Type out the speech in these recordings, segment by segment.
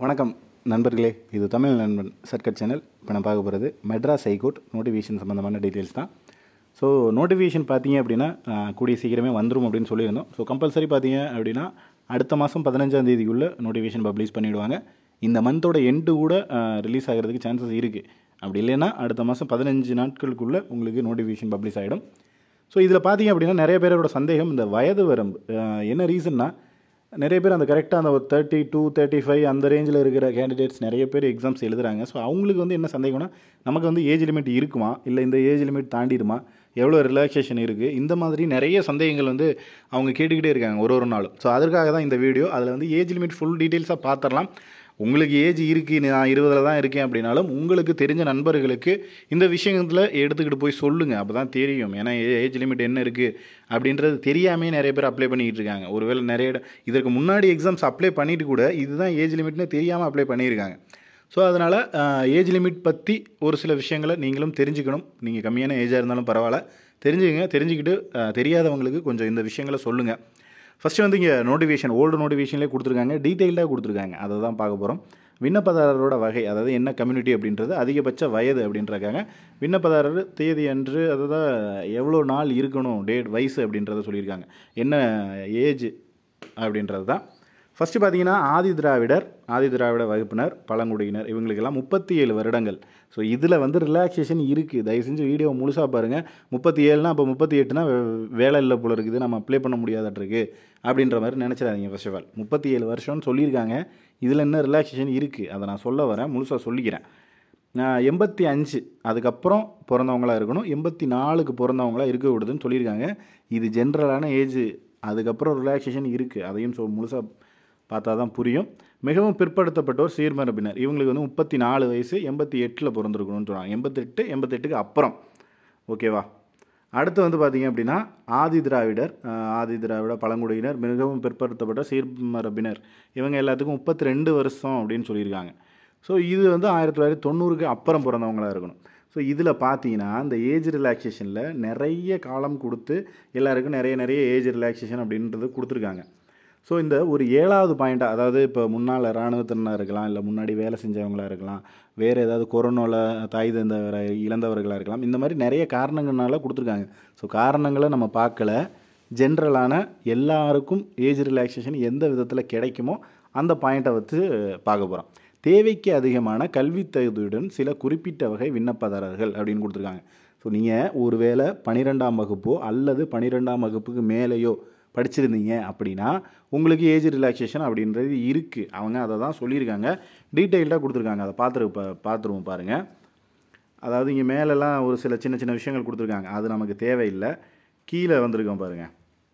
வணக்கம் நண்பர்களே இது தமிழ் நண்பன் சர்க்கட் சேனல் இப்போ நான் பார்க்க போகிறது மெட்ராஸ் ஹைகோர்ட் நோட்டிஃபிகேஷன் சம்மந்தமான டீட்டெயில்ஸ் தான் ஸோ நோட்டிஃபிகேஷன் பார்த்தீங்க அப்படின்னா ஆஹ், கூடிய சீக்கிரமே வந்துடும் அப்படின்னு சொல்லியிருந்தோம் ஸோ கம்பல்சரி பார்த்தீங்க அப்படின்னா அடுத்த மாதம் பதினஞ்சாம் தேதிக்குள்ளே நோட்டிஃபிகேஷன் பப்ளிஷ் பண்ணிவிடுவாங்க இந்த மந்தோட எண்டு கூட ரிலீஸ் ஆகிறதுக்கு சான்சஸ் இருக்குது அப்படி இல்லைன்னா அடுத்த மாதம் பதினஞ்சு நாட்களுக்குள்ளே உங்களுக்கு நோட்டிஃபிகேஷன் பப்ளிஷ் ஆகிடும் ஸோ இதில் பார்த்தீங்க அப்படின்னா நிறைய பேரோட சந்தேகம் இந்த வயது வரம்பு ஆஹ், என்ன ரீசன்னா நிறைய பேர் அந்த கரெக்டாக அந்த ஒரு தேர்ட்டி டூ தேர்ட்டி ஃபைவ் அந்த ரேஞ்சில் இருக்கிற கேண்டிடேட்ஸ் நிறைய பேர் எக்ஸாம்ஸ் எழுதுறாங்க ஸோ அவங்களுக்கு வந்து என்ன சந்தேகம்னா நமக்கு வந்து ஏஜ் லிமிட் இருக்குமா இல்லை இந்த ஏஜ் லிமிட் தாண்டிடுமா எவ்வளோ ரிலாக்ஸேஷன் இருக்குது இந்த மாதிரி நிறைய சந்தேகங்கள் வந்து அவங்க கேட்டுக்கிட்டே இருக்காங்க ஒரு ஒரு நாளும் ஸோ அதற்காக தான் இந்த வீடியோ அதில் வந்து ஏஜ் லிமிட் ஃபுல் டீட்டெயில்ஸாக பார்த்துடலாம் உங்களுக்கு ஏஜ் இருக்குது நான் இருபதில் தான் இருக்கேன் அப்படின்னாலும் உங்களுக்கு தெரிஞ்ச நண்பர்களுக்கு இந்த விஷயத்தில் எடுத்துக்கிட்டு போய் சொல்லுங்கள் அப்போ தான் தெரியும் ஏன்னா ஏஜ் லிமிட் என்ன இருக்குது அப்படின்றது தெரியாமே நிறைய பேர் அப்ளை பண்ணிக்கிட்டு இருக்காங்க ஒருவேளை நிறைய இடம் இதற்கு முன்னாடி எக்ஸாம்ஸ் அப்ளை பண்ணிட்டு கூட இதுதான் ஏஜ் லிமிட்னு தெரியாமல் அப்ளை பண்ணியிருக்காங்க ஸோ அதனால் ஏஜ் லிமிட் பற்றி ஒரு சில விஷயங்களை நீங்களும் தெரிஞ்சுக்கணும் நீங்கள் கம்மியான ஏஜாக இருந்தாலும் பரவாயில்ல தெரிஞ்சுக்கங்க தெரிஞ்சுக்கிட்டு அஹ், தெரியாதவங்களுக்கு கொஞ்சம் இந்த விஷயங்களை சொல்லுங்கள் ஃபஸ்ட்டு வந்து இங்கே நோட்டிஃபிகேஷன் ஓல்டு நோட்டிஃபிகேஷன்லேயே கொடுத்துருக்காங்க டீட்டெயில்டாக கொடுத்துருக்காங்க அதை தான் பார்க்க போகிறோம் விண்ணப்பதாரரோட வகை அதாவது என்ன கம்யூனிட்டி அப்படின்றது அதிகபட்ச வயது அப்படின்றாங்க விண்ணப்பதாரர் தேதி அன்று அதுதான் எவ்வளோ நாள் இருக்கணும் டேட் வயசு அப்படின்றத சொல்லியிருக்காங்க என்ன ஏஜ் அப்படின்றது தான் ஃபஸ்ட்டு பார்த்தீங்கன்னா ஆதி திராவிடர் ஆதி திராவிட வகுப்பினர் பழங்குடியினர் இவங்களுக்கெல்லாம் முப்பத்தி ஏழு வருடங்கள் ஸோ இதில் வந்து ரிலாக்ஸேஷன் இருக்குது தயவு செஞ்சு வீடியோ முழுசாக பாருங்கள் முப்பத்தி ஏழுனா அப்போ முப்பத்தி எட்டுனா வே- வேலை இல்லை போல இருக்குது நம்ம அப்ளை பண்ண முடியாதட்ருக்கு அப்படின்ற மாதிரி நினச்சிடாதீங்க ஃபர்ஸ்ட் ஆஃப் ஆல் முப்பத்தி ஏழு வருஷம்னு சொல்லியிருக்காங்க இதில் என்ன ரிலாக்ஸேஷன் இருக்குது அதை நான் சொல்ல வரேன் முழுசாக சொல்லிக்கிறேன் நான் எண்பத்தி அஞ்சு அதுக்கப்புறம் பிறந்தவங்களா இருக்கணும் எண்பத்தி நாலுக்கு பிறந்தவங்களா இருக்க விடுதுன்னு சொல்லியிருக்காங்க இது ஜென்ரலான ஏஜ் அதுக்கப்புறம் ரிலாக்ஸேஷன் இருக்குது அதையும் சொ முழுசாக பார்த்தா தான் புரியும் மிகவும் பிற்படுத்தப்பட்டோர் சீர்மரபினர் இவங்களுக்கு வந்து முப்பத்தி நாலு வயசு எண்பத்தி எட்டில் பிறந்திருக்கணும்னு சொல்கிறாங்க எண்பத்தெட்டு எண்பத்தெட்டுக்கு அப்புறம் ஓகேவா அடுத்து வந்து பார்த்தீங்க அப்படின்னா ஆதி திராவிடர் ஆஹ், ஆதி திராவிட பழங்குடியினர் மிகவும் பிற்படுத்தப்பட்ட சீர்மரபினர் இவங்க எல்லாத்துக்கும் முப்பத்தி ரெண்டு வருஷம் அப்படின்னு சொல்லியிருக்காங்க ஸோ இது வந்து ஆயிரத்தி தொள்ளாயிரத்தி தொண்ணூறுக்கு அப்புறம் பிறந்தவங்களா இருக்கணும் ஸோ இதில் பார்த்தீங்கன்னா இந்த ஏஜ் ரிலாக்ஸேஷனில் நிறைய காலம் கொடுத்து எல்லாருக்கும் நிறைய நிறைய ஏஜ் ரிலாக்ஸேஷன் அப்படின்றது கொடுத்துருக்காங்க ஸோ இந்த ஒரு ஏழாவது பாயிண்ட்டாக அதாவது இப்போ முன்னால் இராணுவத்தினராக இருக்கலாம் இல்லை முன்னாடி வேலை செஞ்சவங்களா இருக்கலாம் வேறு ஏதாவது கொரோனாவில் தாய் தந்தவர இழந்தவர்களாக இருக்கலாம் இந்த மாதிரி நிறைய காரணங்கள்னால கொடுத்துருக்காங்க ஸோ காரணங்களை நம்ம பார்க்கல ஜென்ரலான எல்லாருக்கும் ஏஜ் ரிலாக்ஸேஷன் எந்த விதத்தில் கிடைக்குமோ அந்த பாயிண்ட்டை வச்சு பார்க்க போகிறோம் தேவைக்கு அதிகமான கல்வித் தகுதியுடன் சில குறிப்பிட்ட வகை விண்ணப்பதாரர்கள் அப்படின்னு கொடுத்துருக்காங்க ஸோ நீங்கள் ஒருவேளை பன்னிரெண்டாம் வகுப்போ அல்லது பன்னிரெண்டாம் வகுப்புக்கு மேலேயோ படிச்சிருந்தீங்க அப்படின்னா உங்களுக்கு ஏஜ் ரிலாக்ஸேஷன் அப்படின்றது இருக்குது அவங்க அதை தான் சொல்லியிருக்காங்க டீட்டெயில்டாக கொடுத்துருக்காங்க அதை பார்த்துரு பா பார்த்துருவோம் பாருங்கள் அதாவது இங்கே மேலெல்லாம் ஒரு சில சின்ன சின்ன விஷயங்கள் கொடுத்துருக்காங்க அது நமக்கு தேவையில்லை கீழே வந்திருக்கோம் பாருங்கள்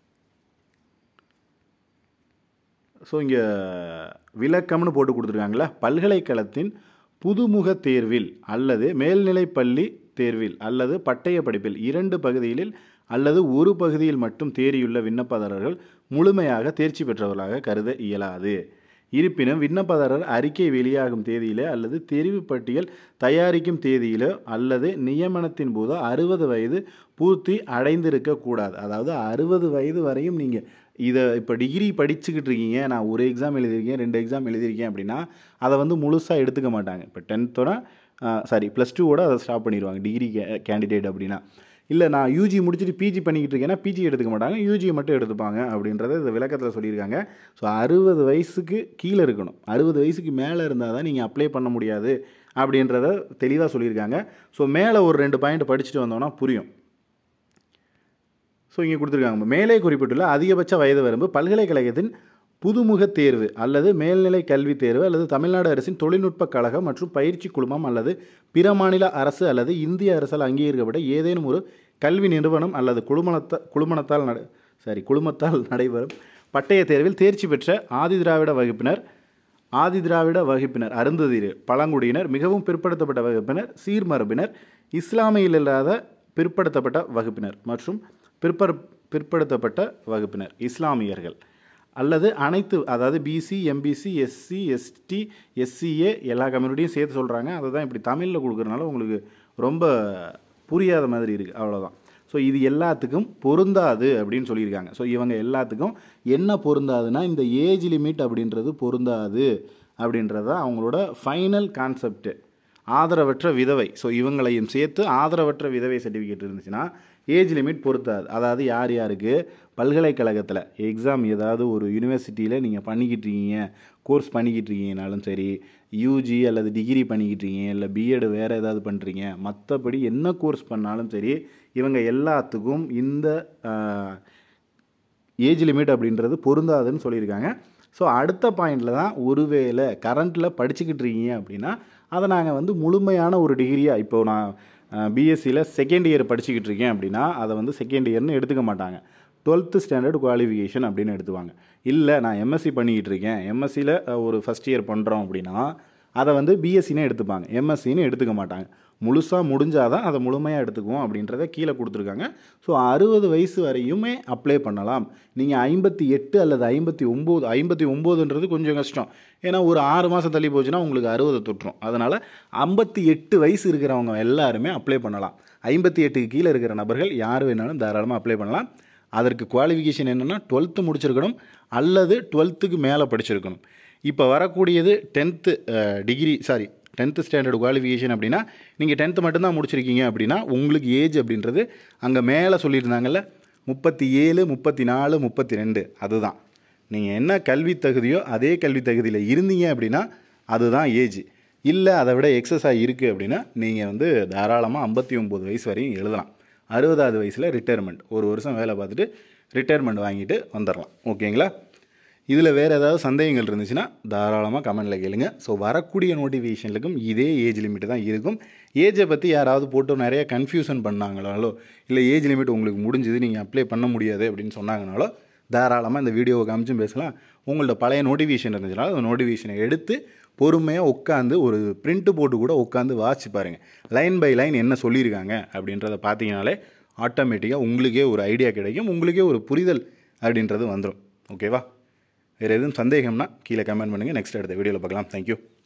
ஸோ இங்கே விளக்கம்னு போட்டு கொடுத்துருக்காங்களா பல்கலைக்கழகத்தின் புதுமுக தேர்வில் அல்லது மேல்நிலைப் பள்ளி தேர்வில் அல்லது பட்டய படிப்பில் இரண்டு பகுதிகளில் அல்லது ஒரு பகுதியில் மட்டும் தேறியுள்ள விண்ணப்பதாரர்கள் முழுமையாக தேர்ச்சி பெற்றவர்களாக கருத இயலாது இருப்பினும் விண்ணப்பதாரர் அறிக்கை வெளியாகும் தேதியிலோ அல்லது தெரிவு பட்டியல் தயாரிக்கும் தேதியிலோ அல்லது நியமனத்தின் போது அறுபது வயது பூர்த்தி அடைந்திருக்கக்கூடாது அதாவது அறுபது வயது வரையும் நீங்கள் இதை இப்போ டிகிரி படிச்சுக்கிட்டு இருக்கீங்க நான் ஒரு எக்ஸாம் எழுதியிருக்கேன் ரெண்டு எக்ஸாம் எழுதியிருக்கேன் அப்படின்னா அதை வந்து முழுசாக எடுத்துக்க மாட்டாங்க இப்போ டென்த்தோட சாரி ப்ளஸ் டூவோட அதை ஸ்டாப் பண்ணிடுவாங்க டிகிரி கேண்டிடேட் அப்படின்னா இல்லை நான் யூஜி முடிச்சுட்டு பிஜி பண்ணிக்கிட்டு இருக்கேன்னா பிஜி எடுத்துக்க மாட்டாங்க யூஜி மட்டும் எடுத்துப்பாங்க அப்படின்றத இந்த விளக்கத்தில் சொல்லியிருக்காங்க ஸோ அறுபது வயசுக்கு கீழே இருக்கணும் அறுபது வயசுக்கு மேலே இருந்தால் தான் நீங்கள் அப்ளை பண்ண முடியாது அப்படின்றத தெளிவாக சொல்லியிருக்காங்க ஸோ மேலே ஒரு ரெண்டு பாயிண்ட் படிச்சுட்டு வந்தோம்னா புரியும் ஸோ இங்கே கொடுத்துருக்காங்க மேலே குறிப்பிட்டுள்ள அதிகபட்ச வயது வரம்பு பல்கலைக்கழகத்தின் புதுமுக தேர்வு அல்லது மேல்நிலை கல்வி தேர்வு அல்லது தமிழ்நாடு அரசின் தொழில்நுட்ப கழகம் மற்றும் பயிற்சி குழுமம் அல்லது பிற மாநில அரசு அல்லது இந்திய அரசால் அங்கீகரிக்கப்பட்ட ஏதேனும் ஒரு கல்வி நிறுவனம் அல்லது குழுமணத்த குழுமணத்தால் நட சாரி குழுமத்தால் நடைபெறும் பட்டய தேர்வில் தேர்ச்சி பெற்ற ஆதி திராவிட வகுப்பினர் ஆதி திராவிட வகுப்பினர் அருந்ததியர் பழங்குடியினர் மிகவும் பிற்படுத்தப்பட்ட வகுப்பினர் சீர்மரபினர் இஸ்லாமியில் இல்லாத பிற்படுத்தப்பட்ட வகுப்பினர் மற்றும் பிற்பர் பிற்படுத்தப்பட்ட வகுப்பினர் இஸ்லாமியர்கள் அல்லது அனைத்து அதாவது BC MBC SC ST SCA எல்லா கம்யூனிட்டியும் சேர்த்து சொல்கிறாங்க அதை தான் இப்படி தமிழில் கொடுக்குறனால உங்களுக்கு ரொம்ப புரியாத மாதிரி இருக்குது அவ்வளோதான் ஸோ இது எல்லாத்துக்கும் பொருந்தாது அப்படின்னு சொல்லியிருக்காங்க ஸோ இவங்க எல்லாத்துக்கும் என்ன பொருந்தாதுன்னா இந்த ஏஜ் லிமிட் அப்படின்றது பொருந்தாது அப்படின்றது தான் அவங்களோட ஃபைனல் கான்செப்ட்டு ஆதரவற்ற விதவை ஸோ இவங்களையும் சேர்த்து ஆதரவற்ற விதவை சர்டிஃபிகேட் இருந்துச்சுன்னா ஏஜ் லிமிட் பொறுத்தாது அதாவது யார் யாருக்கு பல்கலைக்கழகத்தில் எக்ஸாம் ஏதாவது ஒரு யூனிவர்சிட்டியில் நீங்கள் பண்ணிக்கிட்டு இருக்கீங்க கோர்ஸ் பண்ணிக்கிட்டு இருக்கீங்கனாலும் சரி யூஜி அல்லது டிகிரி பண்ணிக்கிட்டு இருக்கீங்க இல்லை பிஎட் வேறு ஏதாவது பண்ணுறீங்க மற்றபடி என்ன கோர்ஸ் பண்ணாலும் சரி இவங்க எல்லாத்துக்கும் இந்த ஏஜ் லிமிட் அப்படின்றது பொருந்தாதுன்னு சொல்லியிருக்காங்க ஸோ அடுத்த பாயிண்டில் தான் ஒருவேளை கரண்ட்டில் படிச்சுக்கிட்டு இருக்கீங்க அப்படின்னா அதை நாங்கள் வந்து முழுமையான ஒரு டிகிரியாக இப்போ நான் பிஎஸ்சியில் செகண்ட் இயர் படிச்சுக்கிட்டு இருக்கேன் அப்படின்னா அதை வந்து செகண்ட் இயர்னு எடுத்துக்க மாட்டாங்க டுவெல்த்து ஸ்டாண்டர்ட் குவாலிஃபிகேஷன் அப்படின்னு எடுத்துவாங்க இல்லை நான் எம்எஸ்சி பண்ணிக்கிட்டு இருக்கேன் எம்எஸ்சியில் ஒரு ஃபஸ்ட் இயர் பண்ணுறோம் அப்படின்னா அதை வந்து பிஎஸ்சினே எடுத்துப்பாங்க எம்எஸ்சின்னு எடுத்துக்க மாட்டாங்க முழுசாக முடிஞ்சால் தான் அதை முழுமையாக எடுத்துக்குவோம் அப்படின்றத கீழே கொடுத்துருக்காங்க ஸோ அறுபது வயசு வரையுமே அப்ளை பண்ணலாம் நீங்கள் ஐம்பத்தி எட்டு அல்லது ஐம்பத்தி ஒம்பது ஐம்பத்தி ஒம்போதுன்றது கொஞ்சம் கஷ்டம் ஏன்னா ஒரு ஆறு மாதம் தள்ளி போச்சுன்னா உங்களுக்கு அறுபது தொட்டுரும் அதனால் ஐம்பத்தி எட்டு வயசு இருக்கிறவங்க எல்லாருமே அப்ளை பண்ணலாம் ஐம்பத்தி எட்டுக்கு கீழே இருக்கிற நபர்கள் யார் வேணாலும் தாராளமாக அப்ளை பண்ணலாம் அதற்கு குவாலிஃபிகேஷன் என்னென்னா டுவெல்த்து முடிச்சிருக்கணும் அல்லது டுவெல்த்துக்கு மேலே படிச்சிருக்கணும் இப்போ வரக்கூடியது tenth degree sorry tenth standard qualification அப்படின்னா நீங்கள் டென்த்து மட்டும்தான் முடிச்சிருக்கீங்க அப்படின்னா உங்களுக்கு ஏஜ் அப்படின்றது அங்கே மேலே சொல்லியிருந்தாங்கல்ல முப்பத்தி ஏழு முப்பத்தி நாலு முப்பத்தி ரெண்டு அதுதான் நீங்கள் என்ன கல்வி தகுதியோ அதே கல்வி தகுதியில் இருந்தீங்க அப்படின்னா அதுதான் ஏஜ் இல்லை அதை விட எக்ஸஸாக இருக்குது அப்படின்னா நீங்கள் வந்து தாராளமாக ஐம்பத்தி ஒம்பது வயசு வரையும் எழுதலாம் அறுபதாவது வயசில் ரிட்டையர்மெண்ட் ஒரு வருஷம் வேலை பார்த்துட்டு ரிட்டையர்மெண்ட் வாங்கிட்டு வந்துடலாம் ஓகேங்களா இதில் வேறு ஏதாவது சந்தேகங்கள் இருந்துச்சுன்னா தாராளமாக கமெண்டில் கேளுங்க ஸோ வரக்கூடிய நோட்டிஃபிகேஷனுக்கும் இதே ஏஜ் லிமிட் தான் இருக்கும் ஏஜை பற்றி யாராவது போட்டு நிறைய கன்ஃபியூஷன் பண்ணாங்களாலோ இல்லை ஏஜ் லிமிட் உங்களுக்கு முடிஞ்சது நீங்கள் அப்ளை பண்ண முடியாது அப்படின்னு சொன்னாங்கனாலோ தாராளமாக இந்த வீடியோவை காமிச்சும் பேசலாம் உங்கள்ட்ட பழைய நோட்டிஃபிகேஷன் இருந்துச்சுன்னா அந்த நோட்டிஃபிகேஷனை எடுத்து பொறுமையாக உட்காந்து ஒரு பிரிண்ட்டு போட்டு கூட உட்காந்து வாட்சி பாருங்கள் லைன் பை லைன் என்ன சொல்லியிருக்காங்க அப்படின்றத பார்த்தீங்கனாலே ஆட்டோமேட்டிக்காக உங்களுக்கே ஒரு ஐடியா கிடைக்கும் உங்களுக்கே ஒரு புரிதல் அப்படின்றது வந்துடும் ஓகேவா வேறு எதுவும் சந்தேகம்னா கீழே கமெண்ட் பண்ணுங்கள் நெக்ஸ்ட் அடுத்த வீடியோவில் பார்க்கலாம் தேங்க்யூ